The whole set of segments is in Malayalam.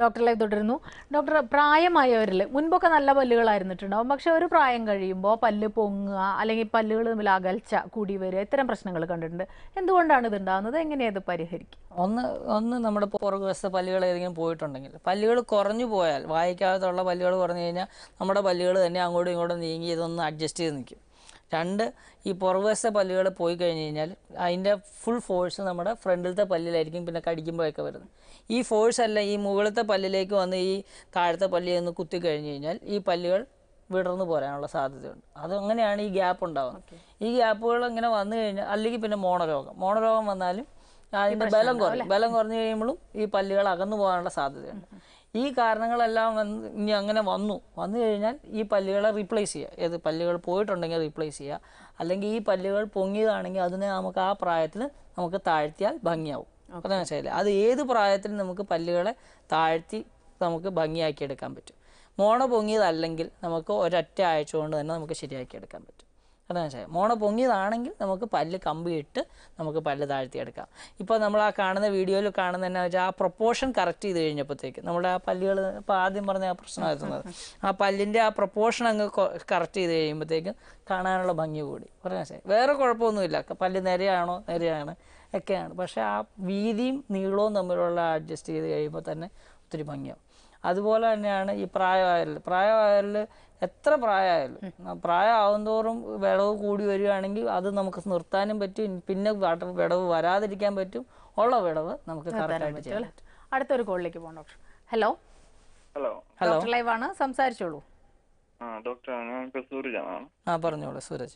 ഡോക്ടറിലേക്ക് തുടരുന്നു ഡോക്ടർ പ്രായമായവരിൽ മുൻപൊക്കെ നല്ല പല്ലുകളായിരുന്നിട്ടുണ്ടാവും പക്ഷെ ഒരു പ്രായം കഴിയുമ്പോൾ പല്ല് പൊങ്ങുക അല്ലെങ്കിൽ പല്ലുകൾ തമ്മിൽ അകൽച്ച കൂടി വരിക ഇത്തരം പ്രശ്നങ്ങൾ കണ്ടിട്ടുണ്ട് എന്തുകൊണ്ടാണ് ഇത് ഉണ്ടാകുന്നത് എങ്ങനെയത് പരിഹരിക്കും ഒന്ന് ഒന്ന് നമ്മുടെ പുറകുവശത്തെ പല്ലുകൾ ഏതെങ്കിലും പോയിട്ടുണ്ടെങ്കിൽ പല്ലുകൾ കുറഞ്ഞു പോയാൽ വായിക്കകത്തുള്ള പല്ലുകൾ കുറഞ്ഞു കഴിഞ്ഞാൽ നമ്മുടെ പല്ലുകൾ തന്നെ അങ്ങോട്ടും ഇങ്ങോട്ടും നീങ്ങി ഇതൊന്ന് അഡ്ജസ്റ്റ് ചെയ്ത് നിൽക്കും രണ്ട് ഈ പുറകുവശത്തെ പല്ലുകൾ പോയി കഴിഞ്ഞ് കഴിഞ്ഞാൽ അതിൻ്റെ ഫുൾ ഫോഴ്സ് നമ്മുടെ ഫ്രണ്ടിലത്തെ പല്ലിലായിരിക്കും പിന്നെ കടിക്കുമ്പോഴൊക്കെ വരുന്നത് ഈ ഫോഴ്സ് അല്ല ഈ മുകളിലത്തെ പല്ലിലേക്ക് വന്ന് ഈ താഴത്തെ പല്ലിൽ നിന്ന് കുത്തി കഴിഞ്ഞ് കഴിഞ്ഞാൽ ഈ പല്ലുകൾ വിടർന്നു പോരാനുള്ള സാധ്യതയുണ്ട് അത് അങ്ങനെയാണ് ഈ ഗ്യാപ്പ് ഉണ്ടാകുന്നത് ഈ ഗ്യാപ്പുകൾ ഇങ്ങനെ വന്നു കഴിഞ്ഞാൽ അല്ലെങ്കിൽ പിന്നെ മോണരോഗം മോണരോഗം വന്നാലും അതിൻ്റെ ബലം കുറയും ബലം കുറഞ്ഞു കഴിയുമ്പോഴും ഈ പല്ലുകൾ അകന്നു പോകാനുള്ള സാധ്യതയുണ്ട് ഈ കാരണങ്ങളെല്ലാം വന്ന് ഇനി അങ്ങനെ വന്നു വന്നു കഴിഞ്ഞാൽ ഈ പല്ലുകളെ റീപ്ലേസ് ചെയ്യുക ഏത് പല്ലുകൾ പോയിട്ടുണ്ടെങ്കിൽ റീപ്ലേസ് ചെയ്യുക അല്ലെങ്കിൽ ഈ പല്ലുകൾ പൊങ്ങിയതാണെങ്കിൽ അതിനെ നമുക്ക് ആ പ്രായത്തിൽ നമുക്ക് താഴ്ത്തിയാൽ ഭംഗിയാവും അതാണ് മനസ്സിലായില്ലേ അത് ഏത് പ്രായത്തിൽ നമുക്ക് പല്ലുകളെ താഴ്ത്തി നമുക്ക് ഭംഗിയാക്കി എടുക്കാൻ പറ്റും മോണ പൊങ്ങിയതല്ലെങ്കിൽ നമുക്ക് ഒരൊറ്റ ആഴ്ച കൊണ്ട് തന്നെ നമുക്ക് ശരിയാക്കി എടുക്കാൻ പറ്റും അതാണ് മനസ്സിലായത് മോണ പൊങ്ങിയതാണെങ്കിൽ നമുക്ക് പല്ല് കമ്പിയിട്ട് നമുക്ക് പല്ല് താഴ്ത്തിയെടുക്കാം ഇപ്പോൾ നമ്മൾ ആ കാണുന്ന വീഡിയോയിൽ കാണുന്ന എന്നാ വെച്ചാൽ ആ പ്രൊപ്പോർഷൻ കറക്റ്റ് ചെയ്ത് കഴിഞ്ഞപ്പോഴത്തേക്ക് നമ്മുടെ ആ പല്ലുകൾ ഇപ്പോൾ ആദ്യം പറഞ്ഞ ആ പ്രശ്നമായിരുന്നത് ആ പല്ലിൻ്റെ ആ പ്രൊപ്പോർഷൻ അങ്ങ് കറക്റ്റ് ചെയ്ത് കഴിയുമ്പോഴത്തേക്കും കാണാനുള്ള ഭംഗി കൂടി പറഞ്ഞ മനസ്സിലായി വേറെ കുഴപ്പമൊന്നുമില്ല പല്ല് നിരയാണോ നിരയാണ് ഒക്കെയാണ് പക്ഷേ ആ വീതിയും നീളവും തമ്മിലുള്ള അഡ്ജസ്റ്റ് ചെയ്ത് കഴിയുമ്പോൾ തന്നെ ഒത്തിരി ഭംഗിയാവും അതുപോലെ തന്നെയാണ് ഈ പ്രായമായാലും പ്രായമായാലും എത്ര പ്രായമായാലും പ്രായമാവുന്തോറും വിളവ് കൂടി വരികയാണെങ്കിൽ അത് നമുക്ക് നിർത്താനും പറ്റും പിന്നെ വട- വിടവ് വരാതിരിക്കാൻ പറ്റും ഉള്ള വിടവ് നമുക്ക് കറക്റ്റായിട്ട് ചെയ്യാൻ പറ്റും അടുത്തൊരു കോളിലേക്ക് പോകാം ഡോക്ടർ ഹലോ ഹലോ ഡോക്ടർ ലൈവാണ് സംസാരിച്ചോളൂ ആ ഡോക്ടർ ഞാൻ ഇപ്പോൾ സൂരജാണ് ആ പറഞ്ഞോളൂ സൂരജ്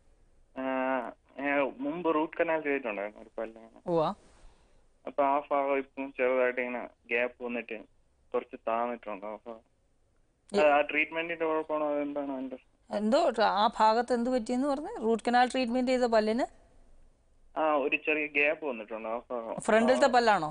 ഞാൻ മുമ്പ് റൂട്ട് കനാൽ ചെയ്തിട്ടുണ്ടായിരുന്നു ഒരു പല്ലാണ് ഉവാ അപ്പൊ ആ ഭാഗം ഇപ്പം ചെറുതായിട്ട് ഇങ്ങനെ ഗ്യാപ്പ് വന്നിട്ട് കുറച്ച് താന്നിട്ടുണ്ട് അപ്പൊ അത് ആ ട്രീറ്റ്മെന്റിന്റെ കുഴപ്പമാണോ അതെന്താണോ അതിന്റെ എന്തോ ആ ഭാഗത്ത് എന്ത് പറ്റിയെന്ന് പറഞ്ഞ് റൂട്ട് കനാൽ ട്രീറ്റ്മെന്റ് ചെയ്ത പല്ലിന് ആ ഒരു ചെറിയ ഗ്യാപ്പ് വന്നിട്ടുണ്ട് ആ ഭാഗം ഫ്രണ്ടിലത്തെ പല്ലാണോ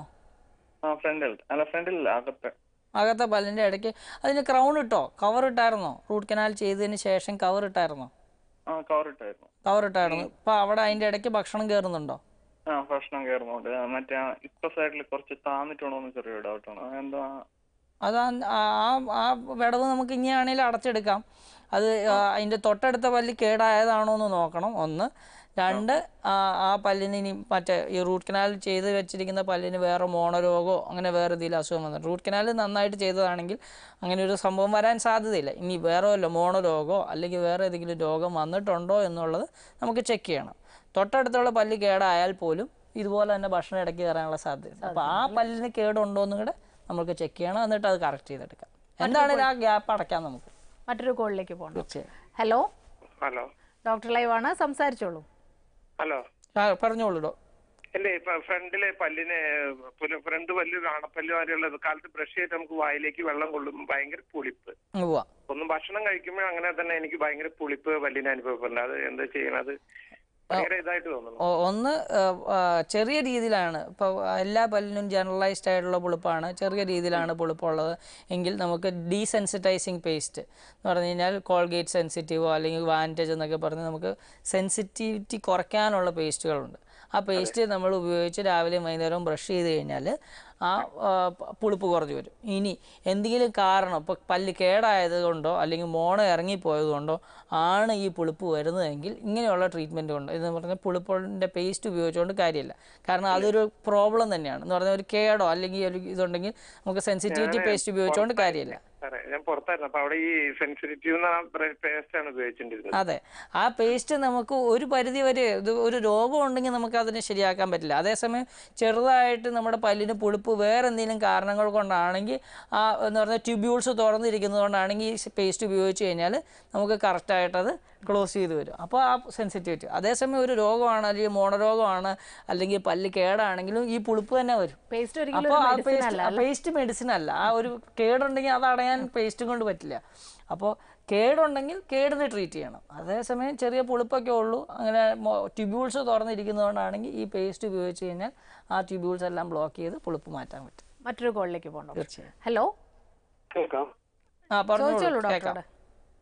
ആ ഫ്രണ്ടിൽ അല്ല ഫ്രണ്ടിൽ അകത്തെ അകത്തെ പല്ലിൻ്റെ ഇടയ്ക്ക് അതിന് ക്രൗൺ ഇട്ടോ കവർ ഇട്ടായിരുന്നോ റൂട്ട് കനാൽ ചെയ്തതിന് ശേഷം കവർ ഇട്ടായിരുന്നോ ആ കവർ ഇട്ടായിരുന്നു കവർ ഇട്ടായിരുന്നു ഇപ്പം അവിടെ അതിൻ്റെ ഇടയ്ക്ക് ഭക്ഷണം കയറുന്നുണ്ടോ ആ ഭക്ഷണം കയറുന്നുണ്ട് ആ, മറ്റേ ആ ഇപ്പ സൈഡിൽ കുറച്ച് താന്നിട്ടുണ്ടോ എന്ന് ചെറിയ ഡൗട്ടാണ് അതെന്താ അത് ആ ആ- ആ വിടവ് നമുക്ക് ഇനിയാണെങ്കിലും അടച്ചെടുക്കാം അത് ആ, അതിൻ്റെ തൊട്ടടുത്ത പല്ല് കേടായതാണോ എന്ന് നോക്കണം ഒന്ന് രണ്ട് ആ ആ പല്ലിന് ഇനി മറ്റേ ഈ റൂട്ട് കനാൽ ചെയ്ത് വെച്ചിരിക്കുന്ന പല്ലിന് വേറെ മോണരോഗമോ അങ്ങനെ വേറെ എന്തെങ്കിലും അസുഖം വന്നു റൂട്ട് കനാൽ നന്നായിട്ട് ചെയ്തതാണെങ്കിൽ അങ്ങനെ ഒരു സംഭവം വരാൻ സാധ്യതയില്ല ഇനി വേറെ വല്ല മോണരോഗമോ അല്ലെങ്കിൽ വേറെ ഏതെങ്കിലും രോഗം വന്നിട്ടുണ്ടോ എന്നുള്ളത് നമുക്ക് ചെക്ക് ചെയ്യണം തൊട്ടടുത്തുള്ള പല്ല് കേടായാൽ പോലും ഇതുപോലെ തന്നെ ഭക്ഷണം ഇടയ്ക്ക് കയറാനുള്ള സാധ്യത അപ്പോൾ ആ പല്ലിന് കേടുണ്ടോ എന്നും കൂടെ നമുക്ക് ചെക്ക് ചെയ്യണം എന്നിട്ട് അത് കറക്റ്റ് ചെയ്തെടുക്കാം എന്താണെങ്കിലും ആ ഗ്യാപ്പ് അടയ്ക്കാം നമുക്ക് മറ്റൊരു കോളിലേക്ക് പോകണം തീർച്ചയായും ഹലോ ഹലോ ഡോക്ടർ ലൈവാണ് സംസാരിച്ചോളൂ ഹലോ ആ പറഞ്ഞോളൂ ഡോ എന്റെ ഇപ്പൊ ഫ്രണ്ടിലെ പല്ലിന് പുല- ഫ്രണ്ട് പല്ല് കാണപ്പല്ല് വരെയുള്ള കാലത്ത് ബ്രഷ് ചെയ്തിട്ട് നമുക്ക് വായിലേക്ക് വെള്ളം കൊള്ളും ഭയങ്കര പുളിപ്പ് ഉവ്വ ഒന്നും ഭക്ഷണം കഴിക്കുമ്പോൾ അങ്ങനെ തന്നെ എനിക്ക് ഭയങ്കര പുളിപ്പ് പല്ലിന് അനുഭവപ്പെടുന്നത് അത് എന്താ ചെയ്യണത് ഭയങ്കര ഇതായിട്ട് തോന്നുന്നു ഒ- ഒന്ന് ആ, ആ, ചെറിയ രീതിയിലാണ് ഇപ്പോൾ എല്ലാ പല്ലിനും ജനറലൈസ്ഡ് ആയിട്ടുള്ള പുളിപ്പാണ് ചെറിയ രീതിയിലാണ് പുളിപ്പുള്ളത് എങ്കിൽ നമുക്ക് ഡീസെൻസിറ്റൈസിങ് പേസ്റ്റ് എന്ന് പറഞ്ഞു കഴിഞ്ഞാൽ കോൾഗേറ്റ് സെൻസിറ്റീവോ അല്ലെങ്കിൽ വാൻറ്റേജ് എന്നൊക്കെ പറഞ്ഞ് നമുക്ക് സെൻസിറ്റിവിറ്റി കുറയ്ക്കാനുള്ള പേസ്റ്റുകളുണ്ട് ആ പേസ്റ്റ് നമ്മൾ ഉപയോഗിച്ച് രാവിലെയും വൈകുന്നേരവും ബ്രഷ് ചെയ്ത് കഴിഞ്ഞാൽ ആ ആ, പ- പുളിപ്പ് കുറഞ്ഞു വരും ഇനി എന്തെങ്കിലും കാരണം ഇപ്പോൾ പല്ല് കേടായത് കൊണ്ടോ അല്ലെങ്കിൽ മോണ ഇറങ്ങിപ്പോയത് കൊണ്ടോ ആണ് ഈ പുളിപ്പ് വരുന്നതെങ്കിൽ ഇങ്ങനെയുള്ള ട്രീറ്റ്മെൻറ്റ് ഉണ്ട് എന്ന് പറഞ്ഞാൽ പുളിപ്പിൻ്റെ പേസ്റ്റ് ഉപയോഗിച്ചുകൊണ്ട് കാര്യമില്ല കാരണം അതൊരു പ്രോബ്ലം തന്നെയാണ് എന്ന് പറഞ്ഞാൽ ഒരു കേടോ അല്ലെങ്കിൽ ഒരു ഇതുണ്ടെങ്കിൽ നമുക്ക് സെൻസിറ്റിവിറ്റി പേസ്റ്റ് ഉപയോഗിച്ചുകൊണ്ട് കാര്യമില്ല സാറേ ഞാൻ പുറത്തായിരുന്നു അപ്പൊ അവിടെ ഈ സെൻസിറ്റീവ് പേസ്റ്റ് ആണ് ഉപയോഗിച്ചിട്ടുണ്ടിരുന്നത് അതെ ആ പേസ്റ്റ് നമുക്ക് ഒരു പരിധി വരെ ഇത് ഒരു രോഗം ഉണ്ടെങ്കിൽ നമുക്ക് അതിനെ ശരിയാക്കാൻ പറ്റില്ല അതേസമയം ചെറുതായിട്ട് നമ്മുടെ പല്ലിന് പുളിപ്പ് വേറെ എന്തെങ്കിലും കാരണങ്ങൾ കൊണ്ടാണെങ്കിൽ ആ എന്ന് പറഞ്ഞാൽ ട്യൂബ്യൂൾസ് തുറന്നിരിക്കുന്നത് കൊണ്ടാണെങ്കിൽ ഈ പേസ്റ്റ് ഉപയോഗിച്ച് കഴിഞ്ഞാൽ നമുക്ക് കറക്റ്റായിട്ടത് ക്ലോസ് ചെയ്ത് വരും അപ്പോൾ ആ സെൻസിറ്റിവിറ്റി അതേസമയം ഒരു രോഗമാണ് അല്ലെങ്കിൽ മോണരോഗമാണ് അല്ലെങ്കിൽ പല്ല് കേടാണെങ്കിലും ഈ പുളിപ്പ് തന്നെ വരും പേസ്റ്റ് ഒരിക്കലും അപ്പോൾ ഒരു ആ medicine അല്ല പേസ്റ്റ് പേസ്റ്റ് മെഡിസിൻ അല്ല ആ ഒരു കേടുണ്ടെങ്കിൽ അത് അടയാൻ പേസ്റ്റും കൊണ്ട് പറ്റില്ല അപ്പോൾ കേടുണ്ടെങ്കിൽ കേടിന് ട്രീറ്റ് ചെയ്യണം അതേസമയം ചെറിയ പുളിപ്പൊക്കെ ഉള്ളൂ അങ്ങനെ ട്യൂബ്യൂൾസ് തുറന്നിരിക്കുന്നതുകൊണ്ടാണെങ്കിൽ ഈ പേസ്റ്റ് ഉപയോഗിച്ച് കഴിഞ്ഞാൽ ആ ട്യൂബ്യൂൾസ് എല്ലാം ബ്ലോക്ക് ചെയ്ത് പുളിപ്പ് മാറ്റാൻ പറ്റും മറ്റൊരു കോളിലേക്ക് പോകണം തീർച്ചയായും ഹലോ കേൾക്കാം ആ ചോദിച്ചോളൂ പറഞ്ഞോളൂ കേൾക്കാം ഡോക്ടറോട്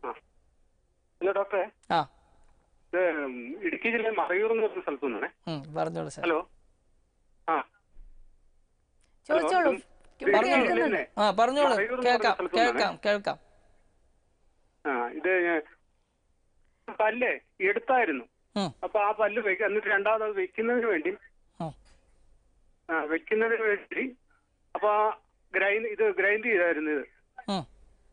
ഹലോ ഡോക്ടറെ ആ ഇത് ഇടുക്കി ജില്ലയിൽ മറയൂർ എന്ന് പറഞ്ഞ സ്ഥലത്തു നിന്നാണേ ഉം, പറഞ്ഞോളൂ സാർ ഹലോ ആ ചോദിച്ചോളൂ പറഞ്ഞോളൂ കേൾക്കുന്നുണ്ട്. ആ പറഞ്ഞോളൂ മറയൂർ എന്ന് കേൾക്കാം പറഞ്ഞ സ്ഥലത്ത് കേൾക്കാം കേൾക്കാം ആ ഇത് പല്ല് എടുത്തായിരുന്നു ഉം. അപ്പൊ ആ പല്ല് വെക്ക എന്നിട്ട് രണ്ടാമത് അത് വെക്കുന്നതിന് വേണ്ടി ഉം. ആ വെക്കുന്നതിന് വേണ്ടി അപ്പൊ ആ ഗ്രൈൻഡ് ഇത് ഗ്രൈൻഡ് ചെയ്തായിരുന്നു ഇത് ഉം.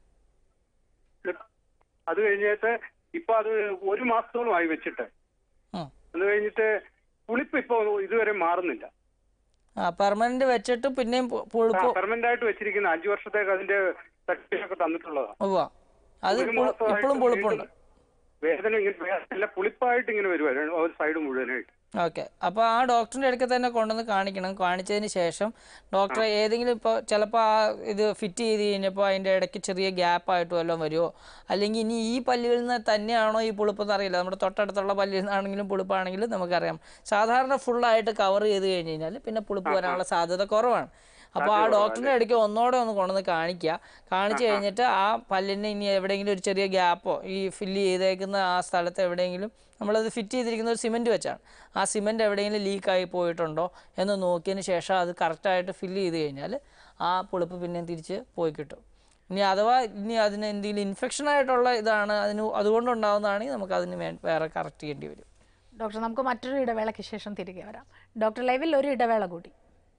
അത് കഴിഞ്ഞിട്ട് ഇപ്പൊ അത് ഒരു മാസത്തോളമായി വെച്ചിട്ട് ഉം. അത് കഴിഞ്ഞിട്ട് പുളിപ്പ് ഇപ്പൊ ഇതുവരെ മാറുന്നില്ല ആ പെർമനന്റ് വെച്ചിട്ട് പിന്നെയും പു- പുളിപ്പ് പെർമനന്റ് ആയിട്ട് വെച്ചിരിക്കുന്ന അഞ്ചു വർഷത്തേക്ക് അതിന്റെ സർട്ടിഫിക്കറ്റ് ഒക്കെ തന്നിട്ടുള്ളതാ ഉവ്വ അത് ഒരു പുളി- മാസമായിട്ട് ഇപ്പോഴും പുളിപ്പുണ്ട് വീണ്ടും വേദന ഇങ്ങനെ വേദന പുളിപ്പായിട്ട് ഇങ്ങനെ വരുവായിരുന്നു ഒരു സൈഡ് മുഴുവനായിട്ട് ഓക്കെ അപ്പോൾ ആ ഡോക്ടറിൻ്റെ അടുക്ക തന്നെ കൊണ്ടുവന്ന് കാണിക്കണം കാണിച്ചതിന് ശേഷം ഡോക്ടറെ ഏതെങ്കിലും ഇപ്പോൾ ചിലപ്പോൾ ആ ഇത് ഫിറ്റ് ചെയ്ത് കഴിഞ്ഞപ്പോൾ അതിൻ്റെ ഇടയ്ക്ക് ചെറിയ ഗ്യാപ്പ് ആയിട്ട് വല്ലതും വരുമോ അല്ലെങ്കിൽ ഇനി ഈ പല്ലുകളിൽ നിന്ന് തന്നെയാണോ ഈ പുളിപ്പെന്ന് അറിയില്ല നമ്മുടെ തൊട്ടടുത്തുള്ള പല്ലിൽ നിന്നാണെങ്കിലും പുളിപ്പാണെങ്കിലും നമുക്കറിയാം സാധാരണ ഫുള്ളായിട്ട് കവർ ചെയ്ത് കഴിഞ്ഞ് കഴിഞ്ഞാൽ പിന്നെ പുളിപ്പ് വരാനുള്ള സാധ്യത കുറവാണ് അപ്പോൾ ആ ഡോക്ടറിൻ്റെ ഇടയ്ക്ക് ഒന്നോടെ ഒന്ന് കൊണ്ടുവന്ന് കാണിക്കുക കാണിച്ചു കഴിഞ്ഞിട്ട് ആ പല്ലിന് ഇനി എവിടെയെങ്കിലും ഒരു ചെറിയ ഗ്യാപ്പോ ഈ ഫില്ല് ചെയ്തേക്കുന്ന ആ സ്ഥലത്ത് എവിടെയെങ്കിലും നമ്മളത് ഫിറ്റ് ചെയ്തിരിക്കുന്ന ഒരു സിമെൻറ്റ് വെച്ചാണ് ആ സിമെൻറ്റ് എവിടെയെങ്കിലും ലീക്കായി പോയിട്ടുണ്ടോ എന്ന് നോക്കിയതിന് ശേഷം അത് കറക്റ്റായിട്ട് ഫില്ല് ചെയ്ത് കഴിഞ്ഞാൽ ആ പുളിപ്പ് പിന്നെയും തിരിച്ച് പോയി കിട്ടും ഇനി അഥവാ ഇനി അതിന് എന്തെങ്കിലും ഇൻഫെക്ഷൻ ആയിട്ടുള്ള ഇതാണ് അതിന് അതുകൊണ്ടുണ്ടാകുന്നതാണെങ്കിൽ നമുക്ക് അതിന് വേ- വേറെ കറക്റ്റ് ചെയ്യേണ്ടി വരും ഡോക്ടർ നമുക്ക് മറ്റൊരു ഇടവേളയ്ക്ക് ശേഷം തിരികെ വരാം ഡോക്ടർ ലൈവിൽ ഒരു ഇടവേള കൂടി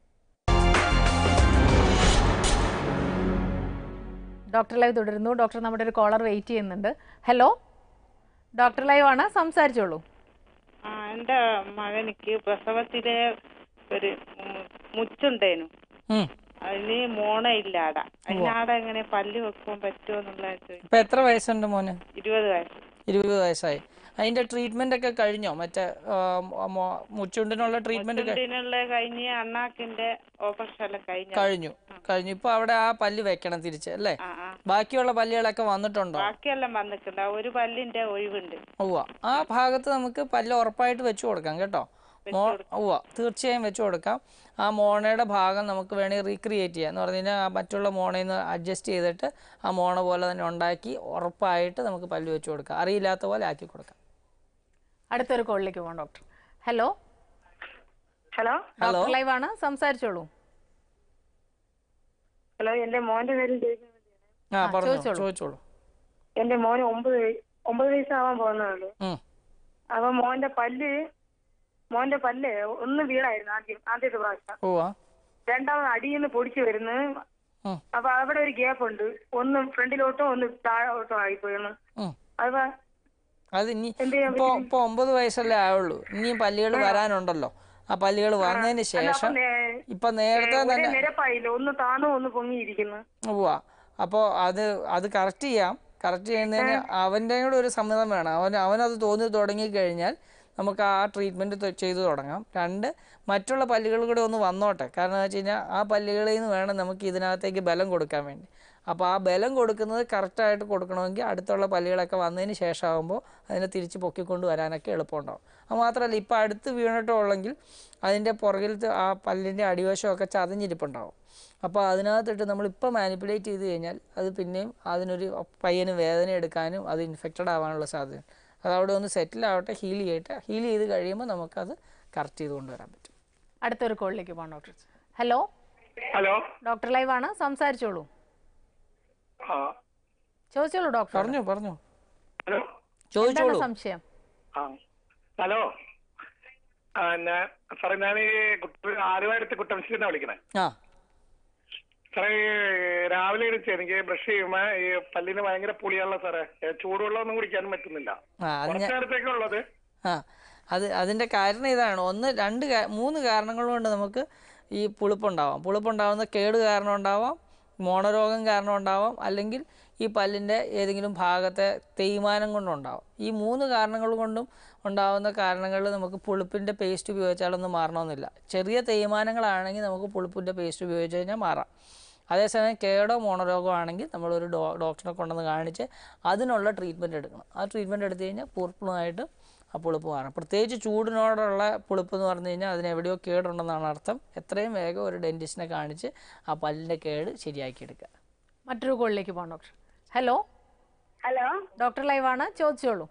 ഡോക്ടർ ലൈവ് തുടരുന്നു ഡോക്ടർ നമ്മുടെ ഒരു കോളർ വെയിറ്റ് ചെയ്യുന്നുണ്ട് ഹലോ ഡോക്ടർ ലൈവ് ആണ് സംസാരിച്ചോളൂ ആ എന്റെ മകനിക്ക് പ്രസവത്തിലെ ഒരു ഉം, മുച്ചുണ്ടേനു ഉം. അതിന് മോണയില്ലാടാ അതിനാടെ എങ്ങനെ പല്ല് വെക്കാൻ പറ്റുമോ എന്നുള്ള ചോദിച്ചു ഇപ്പം എത്ര വയസ്സുണ്ട് മോന് ഇരുപത് വയസ്സ് ഇരുപത് വയസ്സായി അതിൻ്റെ ട്രീറ്റ്മെൻ്റ് ഒക്കെ കഴിഞ്ഞോ മറ്റേ ആ, മോ- മുച്ചുണ്ടിനുള്ള ട്രീറ്റ്മെൻറ്റ് മുച്ചുണ്ടിനുള്ള കഴിഞ്ഞ് അണ്ണാക്കിന്റെ ഓപ്പറേഷൻ എല്ലാം കഴിഞ്ഞു കഴിഞ്ഞു കഴിഞ്ഞു ഇപ്പോൾ അവിടെ ആ പല്ല് വെക്കണം തിരിച്ച് അല്ലേ ആ ആ ബാക്കിയുള്ള പല്ലുകളൊക്കെ വന്നിട്ടുണ്ടോ ബാക്കിയെല്ലാം വന്നിട്ടുണ്ട് ആ ഒരു പല്ലിന്റെ ഒഴിവുണ്ട് ഉവ്വ ആ ഭാഗത്ത് നമുക്ക് പല്ല് ഉറപ്പായിട്ട് വെച്ച് കൊടുക്കാം കേട്ടോ മോ ഉവ്വ തീർച്ചയായും വെച്ച് കൊടുക്കാം ആ മോണയുടെ ഭാഗം നമുക്ക് വേണമെങ്കിൽ റീക്രിയേറ്റ് ചെയ്യാം എന്ന് പറഞ്ഞു കഴിഞ്ഞാൽ ആ മറ്റുള്ള മോണയിൽ നിന്ന് അഡ്ജസ്റ്റ് ചെയ്തിട്ട് ആ മോണ പോലെ തന്നെ ഉണ്ടാക്കി ഉറപ്പായിട്ട് നമുക്ക് പല്ല് വെച്ച് കൊടുക്കാം അറിയില്ലാത്ത പോലെ ആക്കി കൊടുക്കാം അടുത്തൊരു കോളിലേക്ക് പോകാം doctor hello hello hello doctor live ആണ് സംസാരിച്ചോളൂ ഹലോ എന്റെ മോന്റെ പേര് ചോദിക്കാൻ വേണ്ടിയാണ് ആ ആ, പറഞ്ഞു ചോദിച്ചോളൂ. ചോദിച്ചോളൂ എന്റെ മോന് ഒമ്പത് വയ- ഒമ്പത് വയസ്സാവാൻ പോകുന്നതാണ് ഉം. അപ്പൊ മോന്റെ പല്ല് മോന്റെ പല്ല് ഒന്ന് വീണായിരുന്നു ആദ്യം ആദ്യത്തെ പ്രാവശ്യം ഉവ്വ രണ്ടാമത് അടിയിൽ നിന്ന് പൊടിച്ചു വരുന്നു ഉം. അപ്പൊ അവിടെ ഒരു ഗ്യാപ്പ് ഉണ്ട് ഒന്ന് ഫ്രണ്ടിലോട്ടും ഒന്ന് താഴോട്ടും ആയിപ്പോയെന്ന് ഉം. അപ്പൊ അത് ഇനി എന്ത് ചെയ്യാൻ ഇപ്പോൾ ഇപ്പോൾ ഒമ്പത് വയസ്സല്ലേ ആയുള്ളൂ ഇനിയും പല്ലുകൾ വരാനുണ്ടല്ലോ ആ പല്ലുകൾ വന്നതിന് അല്ല, അപ്പൊ ശേഷം നേ- ഇപ്പം നേരത്തെ ഒരേ തന്നെ നിരപ്പായില്ല ഒന്ന് താണും ഒന്ന് പൊങ്ങിയിരിക്കുന്നു ഉവ്വ അപ്പോൾ അത് അത് കറക്റ്റ് ചെയ്യാം കറക്റ്റ് ചെയ്യുന്നതിന് അവൻ്റെ കൂടെ ഒരു സമ്മതം വേണം അവൻ അവനത് തോന്നി തുടങ്ങിക്കഴിഞ്ഞാൽ നമുക്ക് ആ ട്രീറ്റ്മെൻറ്റ് ചെയ്തു തുടങ്ങാം രണ്ട് മറ്റുള്ള പല്ലുകൾ കൂടെ ഒന്ന് വന്നോട്ടെ കാരണം എന്ന് വെച്ച് കഴിഞ്ഞാൽ ആ പല്ലുകളിൽ നിന്ന് വേണം നമുക്ക് ഇതിനകത്തേക്ക് ബലം കൊടുക്കാൻ വേണ്ടി അപ്പോൾ ആ ബലം കൊടുക്കുന്നത് കറക്റ്റായിട്ട് കൊടുക്കണമെങ്കിൽ അടുത്തുള്ള പല്ലുകളൊക്കെ വന്നതിന് ശേഷമാകുമ്പോൾ അതിനെ തിരിച്ച് പൊക്കിക്കൊണ്ട് വരാനൊക്കെ എളുപ്പമുണ്ടാവും അത് മാത്രമല്ല ഇപ്പോൾ അടുത്ത് വീണിട്ടുള്ളെങ്കിൽ അതിൻ്റെ പുറകിലത്തെ ആ പല്ലിൻ്റെ അടിവശമൊക്കെ ചതഞ്ഞിരിപ്പുണ്ടാവും അപ്പോൾ അതിനകത്തിട്ട് നമ്മളിപ്പോൾ മാനിപ്പുലേറ്റ് ചെയ്ത് കഴിഞ്ഞാൽ അത് പിന്നെയും അതിനൊരു പയ്യന് വേദന എടുക്കാനും അത് ഇൻഫെക്റ്റഡ് ആവാനുള്ള സാധ്യത അത് അവിടെ ഒന്ന് സെറ്റിൽ ആവട്ടെ ഹീൽ ചെയ്യട്ടെ ഹീൽ ചെയ്ത് കഴിയുമ്പോൾ നമുക്കത് കറക്റ്റ് ചെയ്ത് കൊണ്ടുവരാൻ പറ്റും അടുത്തൊരു കോളിലേക്ക് പോകാം doctor hello hello doctor live ആണ് സംസാരിച്ചോളൂ ആ ചോദിച്ചോളൂ ഡോക്ടർ പറഞ്ഞു പറഞ്ഞു ഹലോ എന്താണ് ചോദിച്ചോളൂ സംശയം ആ ഹലോ ആ ഞാൻ സാറേ ഞാൻ ഈ ആലുവായിരത്തി കുട്ടംശ്ശേരി വിളിക്കണേ ആ സാറേ ഈ രാവിലെ എണീച്ച് എനിക്ക് ബ്രഷ് ചെയ്യുമ്പോ ഈ പല്ലിന് ഭയങ്കര പുളിയാണല്ലോ സാറേ ഏ, ചൂടുവെള്ളം ഒന്നും കുടിക്കാനും പറ്റുന്നില്ല ആ അത് കുറച്ച് ഞാൻ നേരത്തേക്കേ ഉള്ളത് ആ അത് അതിൻ്റെ കാരണം ഇതാണ് ഒന്ന് രണ്ട് കാ- മൂന്ന് കാരണങ്ങൾ കൊണ്ട് നമുക്ക് ഈ പുളിപ്പുണ്ടാവാം പുളിപ്പുണ്ടാവുന്ന കേട് കാരണം ഉണ്ടാവാം മോണരോഗം കാരണം ഉണ്ടാവാം അല്ലെങ്കിൽ ഈ പല്ലിൻ്റെ ഏതെങ്കിലും ഭാഗത്തെ തേയ്മാനം കൊണ്ടുണ്ടാവാം ഈ മൂന്ന് കാരണങ്ങൾ കൊണ്ടും ഉണ്ടാവുന്ന കാരണങ്ങൾ നമുക്ക് പുളിപ്പിൻ്റെ പേസ്റ്റ് ഉപയോഗിച്ചാലൊന്നും മാറണമെന്നില്ല ചെറിയ തേയ്മാനങ്ങളാണെങ്കിൽ നമുക്ക് പുളിപ്പിൻ്റെ പേസ്റ്റ് ഉപയോഗിച്ച് കഴിഞ്ഞാൽ മാറാം അതേസമയം കേടോ മോണരോഗമോ ആണെങ്കിൽ നമ്മളൊരു ഡോ ഡോക്ടറെ കൊണ്ടുവന്ന് കാണിച്ച് അതിനുള്ള ട്രീറ്റ്മെൻറ്റ് എടുക്കണം ആ ട്രീറ്റ്മെൻറ്റ് എടുത്തു കഴിഞ്ഞാൽ പൂർണ്ണമായിട്ട് ആ പുളിപ്പ് മാറും പ്രത്യേകിച്ച് ചൂടിനോടുള്ള പുളിപ്പ് എന്ന് പറഞ്ഞു കഴിഞ്ഞാൽ അതിന് എവിടെയോ കേടുണ്ടെന്നാണ് അർത്ഥം എത്രയും വേഗം ഒരു ഡെൻറ്റിസ്റ്റിനെ കാണിച്ച് ആ പല്ലിൻ്റെ കേട് ശരിയാക്കിയെടുക്കുക മറ്റൊരു കോളിലേക്ക് പോകാം doctor hello hello doctor live ആണ് ചോദിച്ചോളൂ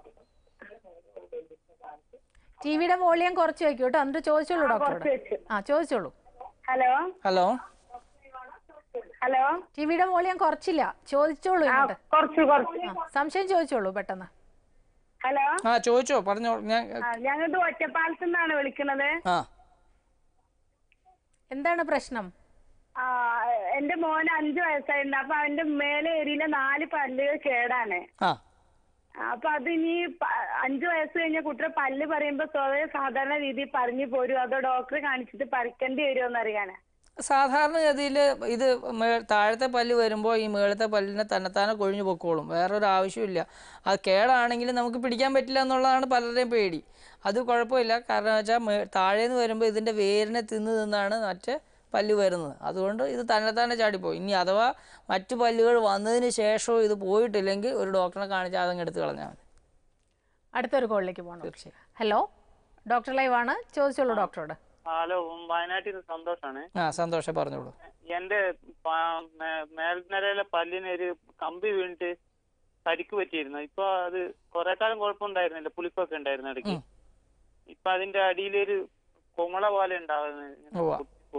ടി വിയുടെ വോളിയം കുറച്ച് വെക്കൂ കേട്ടോ എന്നിട്ട് ചോദിച്ചോളൂ ഡോക്ടറോട് വെച്ചു. ആ ചോദിച്ചോളൂ ഹലോ ഹലോ ഹലോ ടിവിയുടെ വോളിയം കുറച്ചില്ല ചോദിച്ചോളൂ ആ ഇങ്ങോട്ട് കുറച്ച് കുറച്ച് ആ, സംശയം ചോദിച്ചോളൂ പെട്ടെന്ന് ഹലോ ആ ചോദിച്ചോ പറഞ്ഞോ ഞാൻ ആ ഞങ്ങൾക്ക് ഒറ്റപ്പാലത്തു നിന്നാണ് വിളിക്കുന്നത് ആ എന്താണ് പ്രശ്നം ആ എന്റെ മോന് അഞ്ചു വയസ്സായിട്ടുണ്ട് അപ്പൊ അവന്റെ മേലെ ഏരിയയിലെ നാല് പല്ലുകൾ കേടാണ് ആ അപ്പൊ അത് ഇനി പ- അഞ്ചു വയസ്സ് കഴിഞ്ഞ കുട്ടിയുടെ പല്ല് പറയുമ്പോ സ്വതവേ സാധാരണ രീതിയിൽ പറഞ്ഞു പോരും അതോ ഡോക്ടറെ കാണിച്ചിട്ട് പറിക്കേണ്ടി വരുമോ എന്നറിയാനാ സാധാരണഗതിയിൽ ഇത് മേ- താഴത്തെ പല്ല് വരുമ്പോൾ ഈ മേളത്തെ പല്ലിനെ തന്നെത്താനെ കൊഴിഞ്ഞു പൊക്കോളും വേറൊരു ആവശ്യമില്ല അത് കേടാണെങ്കിലും നമുക്ക് പിടിക്കാൻ പറ്റില്ല എന്നുള്ളതാണ് പലരുടെയും പേടി അത് കുഴപ്പമില്ല കാരണം വെച്ചാൽ മേ താഴേന്ന് വരുമ്പോൾ ഇതിൻ്റെ വേരിനെ തിന്ന് തിന്നാണ് മറ്റ് പല്ല് വരുന്നത് അതുകൊണ്ട് ഇത് തന്നെത്താനെ ചാടിപ്പോയി ഇനി അഥവാ മറ്റു പല്ലുകൾ വന്നതിന് ശേഷവും ഇത് പോയിട്ടില്ലെങ്കിൽ ഒരു ഡോക്ടറെ കാണിച്ചാൽ അതങ്ങ് എടുത്ത് കളഞ്ഞാൽ മതി അടുത്തൊരു കോളിലേക്ക് പോകണം തീർച്ചയായും ഹലോ ഡോക്ടർ ലൈവ് ആണ് ചോദിച്ചോളൂ ഡോക്ടറോട് ഹലോ വയനാട്ടിൽ നിന്ന് സന്തോഷാണ് ആ സന്തോഷം പറഞ്ഞോളൂ എന്റെ പ- മേ- മേൽനിരയിലെ പല്ലിന് ഒരു കമ്പി വീണിട്ട് പരിക്ക് പറ്റിയിരുന്നു ഇപ്പൊ അത് കുറെ കാലം കുഴപ്പമുണ്ടായിരുന്നില്ല പുളിപ്പൊക്കെ ഉണ്ടായിരുന്നു ഇടയ്ക്ക് ഉം. ഇപ്പൊ അതിന്റെ അടിയിലൊരു കുമള പോലെ ഉണ്ടാവുന്നത് ഉവ്വ.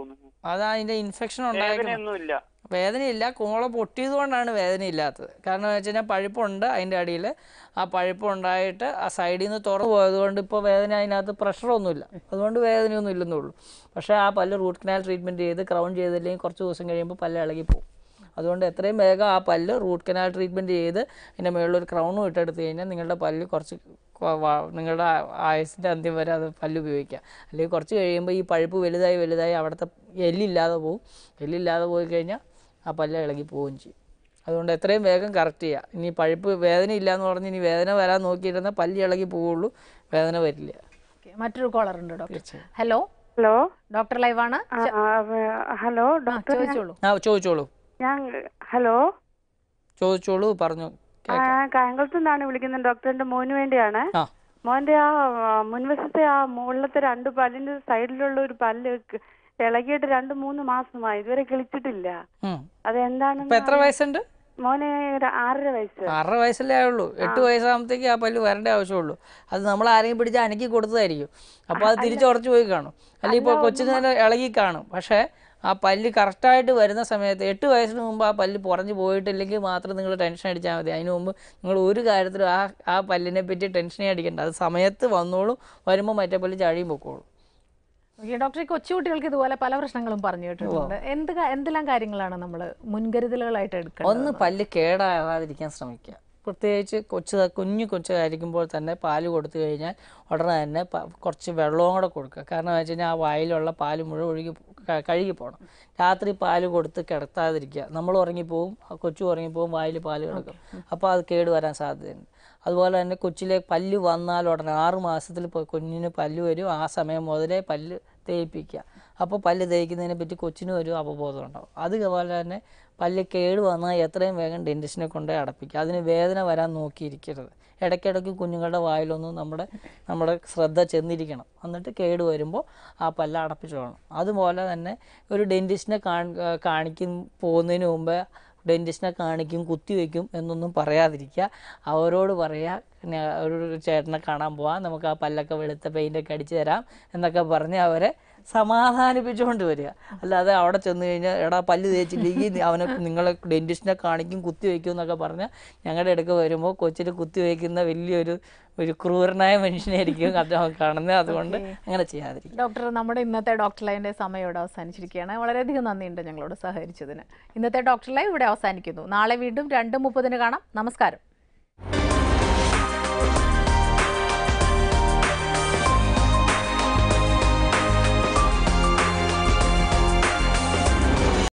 അത് അതിൻ്റെ ഇൻഫെക്ഷൻ ഉണ്ടായിരുന്നു വേദനയൊന്നുമില്ല വേദനയില്ല കുമള പൊട്ടിയത് കൊണ്ടാണ് വേദനയില്ലാത്തത് കാരണം എന്ന് വെച്ച് കഴിഞ്ഞാൽ പഴുപ്പുണ്ട് അതിൻ്റെ അടിയിൽ ആ പഴുപ്പ് ഉണ്ടായിട്ട് ആ സൈഡിൽ നിന്ന് തുറന്നു പോയത് കൊണ്ട് ഇപ്പോൾ വേദന അതിനകത്ത് പ്രഷറൊന്നുമില്ല അതുകൊണ്ട് വേദനയൊന്നും ഇല്ലെന്നേ ഉള്ളൂ പക്ഷേ ആ പല്ല് റൂട്ട് കനാൽ ട്രീറ്റ്മെൻറ്റ് ചെയ്ത് ക്രൗൺ ചെയ്തില്ലെങ്കിൽ കുറച്ച് ദിവസം കഴിയുമ്പോൾ പല്ല് ഇളകി പോകും അതുകൊണ്ട് എത്രയും വേഗം ആ പല്ല് റൂട്ട് കനാൽ ട്രീറ്റ്മെൻറ്റ് ചെയ്ത് അതിൻ്റെ മുകളിലൊരു ക്രൗണും ഇട്ടെടുത്ത് കഴിഞ്ഞാൽ നിങ്ങളുടെ പല്ല് കുറച്ച് കൊ- വ- നിങ്ങളുടെ ആ- ആയുസിൻ്റെ അന്ത്യം വരെ അത് പല്ല് ഉപയോഗിക്കാം അല്ലെങ്കിൽ കുറച്ച് കഴിയുമ്പോൾ ഈ പഴുപ്പ് വലുതായി വലുതായി അവിടുത്തെ എല്ലില്ലാതെ പോകും എല്ലില്ലാതെ പോയി കഴിഞ്ഞാൽ ആ പല്ല് ഇളകി പോവുകയും ചെയ്യും അതുകൊണ്ട് എത്രയും വേഗം കറക്റ്റ് ചെയ്യുക ഇനി പഴുപ്പ് വേദന ഇല്ല എന്ന് പറഞ്ഞ് ഇനി വേദന വരാൻ നോക്കിയിരുന്നാൽ പല്ല് ഇളകി പോവുള്ളൂ വേദന വരില്ല Okay, മറ്റൊരു കോളർ ഉണ്ട് ഡോക്ടർ തീർച്ചയായും ഹലോ ഹലോ ഡോക്ടർ ലൈവ് ആണ് ആ, ആ, വ- ഹലോ ആ, ഡോക്ടർ ഞാൻ- ചോദിച്ചോളൂ ആ ചോദിച്ചോളൂ ഞാൻ ഹലോ ചോദിച്ചോളൂ പറഞ്ഞു ആ, ഞാൻ കായംകുളത്ത് നിന്നാണ് വിളിക്കുന്നത് ഡോക്ടറിന്റെ മോന് വേണ്ടിയാണ് ആ മോന്റെ ആ ആ, മുൻവശത്തെ ആ മുകളിലത്തെ രണ്ട് പല്ലിന്റെ സൈഡിലുള്ള ഒരു പല്ല് ക- ഇളകിയിട്ട് രണ്ട് മൂന്ന് മാസമായി ഇതുവരെ കിളിച്ചിട്ടില്ല ഉം. അത് ഇപ്പം എന്താണെന്ന് എത്ര വയസ്സുണ്ട് മോനെ ഒരു ആറര വയസ്സ് ആറര വയസ്സല്ലേ ആയുള്ളൂ എട്ട് വയസ്സാകുമ്പോഴത്തേക്ക് ആ പല്ല് വരേണ്ട ആവശ്യമുള്ളൂ അത് നമ്മൾ ആരെങ്കിലും പിടിച്ച് അനക്കി കൊടുത്തതായിരിക്കും അപ്പോൾ അത് തിരിച്ചുറച്ചു പോയി കാണും അല്ലെങ്കിൽ ഇപ്പോൾ കൊച്ചിന് തന്നെ ഇളകി കാണും പക്ഷേ ആ പല്ല് കറക്റ്റായിട്ട് വരുന്ന സമയത്ത് എട്ട് വയസ്സിന് മുമ്പ് ആ പല്ല് പുറഞ്ഞു പോയിട്ടില്ലെങ്കിൽ മാത്രം നിങ്ങൾ ടെൻഷൻ അടിച്ചാൽ മതി അതിന് മുമ്പ് നിങ്ങൾ ഒരു കാര്യത്തിലും ആ ആ പല്ലിനെ പറ്റി ടെൻഷനേ അടിക്കേണ്ട അത് സമയത്ത് വന്നോളും വരുമ്പോൾ മറ്റേ പല്ല് ചാഴിയും പൊക്കോളും ഓക്കെ ഡോക്ടർ ഈ കൊച്ചുകുട്ടികൾക്ക് ഇതുപോലെ പല പ്രശ്നങ്ങളും പറഞ്ഞു കേട്ടിട്ടുണ്ട് എന്ത് കാ- എന്തെല്ലാം കാര്യങ്ങളാണ് നമ്മൾ മുൻകരുതലുകളായിട്ട് എടുക്കേണ്ടത് ഒന്ന് പല്ല് കേടാകാതിരിക്കാൻ ശ്രമിക്കുക പ്രത്യേകിച്ച് കൊച്ചു കുഞ്ഞു കൊച്ചായിരിക്കുമ്പോൾ തന്നെ പാല് കൊടുത്തു കഴിഞ്ഞാൽ ഉടനെ തന്നെ പ- കുറച്ച് വെള്ളവും കൂടെ കൊടുക്കുക കാരണം എന്ന് വെച്ച് കഴിഞ്ഞാൽ ആ വായിലുള്ള പാല് മുഴുവൻ ഒഴുകി ക- കഴുകി പോകണം രാത്രി പാല് കൊടുത്ത് കിടത്താതിരിക്കുക നമ്മൾ ഉറങ്ങിപ്പോവും ആ കൊച്ചു ഉറങ്ങിപ്പോവും വായിൽ പാല് കിടക്കും അപ്പോൾ അത് കേട് വരാൻ സാധ്യതയുണ്ട് അതുപോലെ തന്നെ കൊച്ചിലെ പല്ല് വന്നാൽ ഉടനെ ആറ് മാസത്തിൽ ഇപ്പോൾ കുഞ്ഞിന് പല്ല് വരും ആ സമയം മുതലേ പല്ല് തേയിപ്പിക്കുക അപ്പോൾ പല്ല് തേയ്ക്കുന്നതിനെ പറ്റി കൊച്ചിനും ഒരു അവബോധം ഉണ്ടാവും അതുപോലെ തന്നെ പല്ല് കേട് വന്നാൽ എത്രയും വേഗം ഡെൻറ്റിസ്റ്റിനെ കൊണ്ടുപോയി അടപ്പിക്കുക അതിന് വേദന വരാൻ നോക്കിയിരിക്കരുത് ഇടയ്ക്കിടയ്ക്ക് കുഞ്ഞുങ്ങളുടെ വായിലൊന്നും നമ്മുടെ നമ്മുടെ ശ്രദ്ധ ചെന്നിരിക്കണം എന്നിട്ട് കേട് വരുമ്പോൾ ആ പല്ല് അടപ്പിച്ചോളണം അതുപോലെ തന്നെ ഒരു ഡെൻറ്റിസ്റ്റിനെ കാണി കാണിക്കും പോകുന്നതിന് മുമ്പ് ഡെൻറ്റിസ്റ്റിനെ കാണിക്കും കുത്തിവെക്കും എന്നൊന്നും പറയാതിരിക്കുക അവരോട് പറയുക പിന്നെ ഒരു ചേട്ടനെ കാണാൻ പോവാം നമുക്ക് ആ പല്ലൊക്കെ വെളുത്ത പെയിൻ്റൊക്കെ അടിച്ചു തരാം എന്നൊക്കെ പറഞ്ഞ് അവരെ സമാധാനിപ്പിച്ചുകൊണ്ട് വരിക അല്ലാതെ അവിടെ ചെന്ന് കഴിഞ്ഞാൽ എടാ പല്ല് തേച്ചില്ലെങ്കിൽ അവനെ നിങ്ങളെ ഡെൻറ്റിസ്റ്റിനെ കാണിക്കും കുത്തിവെക്കും എന്നൊക്കെ പറഞ്ഞാൽ ഞങ്ങളുടെ അടുക്ക് വരുമ്പോൾ കൊച്ചിന് കുത്തിവെക്കുന്ന വലിയൊരു ഒരു ക്രൂരനായ മനുഷ്യനായിരിക്കും അദ്ദേഹം കാണുന്നത് അതുകൊണ്ട് അങ്ങനെ ചെയ്യാതിരിക്കും ഡോക്ടർ നമ്മുടെ ഇന്നത്തെ ഡോക്ടർ ലൈവിന്റെ സമയം ഇവിടെ അവസാനിച്ചിരിക്കുകയാണ് വളരെയധികം നന്ദിയുണ്ട് ഞങ്ങളോട് സഹകരിച്ചതിന് ഇന്നത്തെ ഡോക്ടർ ലൈവ് ഇവിടെ അവസാനിക്കുന്നു നാളെ വീണ്ടും രണ്ട് മുപ്പതിന് കാണാം നമസ്കാരം